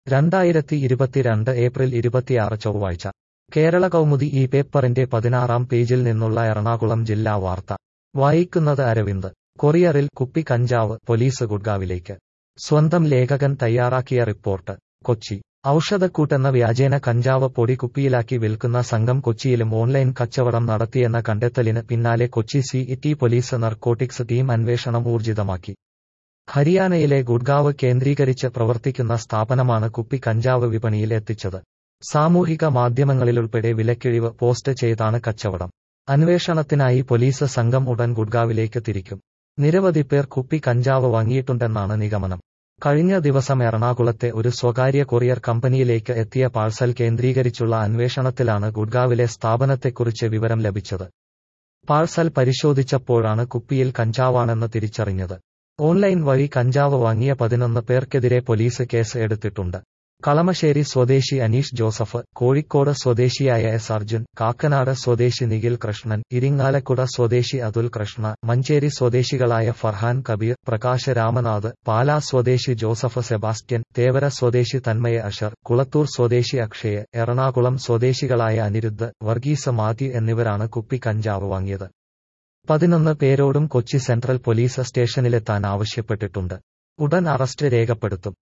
രണ്ടായിരത്തി ഇരുപത്തിരണ്ട് ഏപ്രിൽ ഇരുപത്തിയാറ് ചൊവ്വാഴ്ച കേരള കൗമുദി ഈ പേപ്പറിന്റെ പതിനാറാം പേജിൽ നിന്നുള്ള എറണാകുളം ജില്ലാ വാർത്ത വായിക്കുന്നത് അരവിന്ദ് കൊറിയറിൽ കുപ്പി കഞ്ചാവ് പോലീസ് ഗുഡ്ഗാവിലേക്ക് സ്വന്തം ലേഖകൻ തയ്യാറാക്കിയ റിപ്പോർട്ട് കൊച്ചി ഔഷധക്കൂട്ടെന്ന വ്യാജേന കഞ്ചാവ് പൊടി കുപ്പിയിലാക്കി വിൽക്കുന്ന സംഘം കൊച്ചിയിലും ഓൺലൈൻ കച്ചവടം നടത്തിയെന്ന കണ്ടെത്തലിന് പിന്നാലെ Kochi city police narcotics team അന്വേഷണം ഊർജിതമാക്കി ഹരിയാനയിലെ ഗുഡ്ഗാവ് കേന്ദ്രീകരിച്ച് പ്രവർത്തിക്കുന്ന സ്ഥാപനമാണ് കുപ്പി കഞ്ചാവ് വിപണിയിൽ എത്തിച്ചത് സാമൂഹിക മാധ്യമങ്ങളിലുൾപ്പെടെ വിലക്കിഴിവ് പോസ്റ്റ് ചെയ്താണ് കച്ചവടം അന്വേഷണത്തിനായി പോലീസ് സംഘം ഉടൻ ഗുഡ്ഗാവിലേക്ക് തിരിക്കും നിരവധി പേർ കുപ്പി കഞ്ചാവ് വാങ്ങിയിട്ടുണ്ടെന്നാണ് നിഗമനം കഴിഞ്ഞ ദിവസം എറണാകുളത്തെ ഒരു സ്വകാര്യ കൊറിയർ കമ്പനിയിലേക്ക് എത്തിയ പാഴ്സൽ കേന്ദ്രീകരിച്ചുള്ള അന്വേഷണത്തിലാണ് ഗുഡ്ഗാവിലെ സ്ഥാപനത്തെക്കുറിച്ച് വിവരം ലഭിച്ചത് പാഴ്സൽ പരിശോധിച്ചപ്പോഴാണ് കുപ്പിയിൽ കഞ്ചാവാണെന്ന് തിരിച്ചറിഞ്ഞത് ഓൺലൈൻ വഴി കഞ്ചാവ് വാങ്ങിയ പതിനൊന്ന് പേർക്കെതിരെ പോലീസ് കേസ് എടുത്തിട്ടുണ്ട് കളമശ്ശേരി സ്വദേശി അനീഷ് ജോസഫ് കോഴിക്കോട് സ്വദേശിയായ എസ് അർജുൻ കാക്കനാട് സ്വദേശി നിഖിൽ കൃഷ്ണൻ ഇരിങ്ങാലക്കുട സ്വദേശി അതുൽ കൃഷ്ണ മഞ്ചേരി സ്വദേശികളായ ഫർഹാൻ കബീർ പ്രകാശ് രാമനാഥ് പാലാ സ്വദേശി ജോസഫ് സെബാസ്റ്റ്യൻ തേവര സ്വദേശി തന്മയ അഷർ കുളത്തൂർ സ്വദേശി അക്ഷയ് എറണാകുളം സ്വദേശികളായ അനിരുദ്ധ് വർഗീസ് മാത്യു എന്നിവരാണ് കുപ്പി കഞ്ചാവ് വാങ്ങിയത് പതിനൊന്ന് പേരോടും കൊച്ചി സെൻട്രൽ പോലീസ് സ്റ്റേഷനിലെത്താൻ ആവശ്യപ്പെട്ടിട്ടുണ്ട് ഉടൻ അറസ്റ്റ് രേഖപ്പെടുത്തും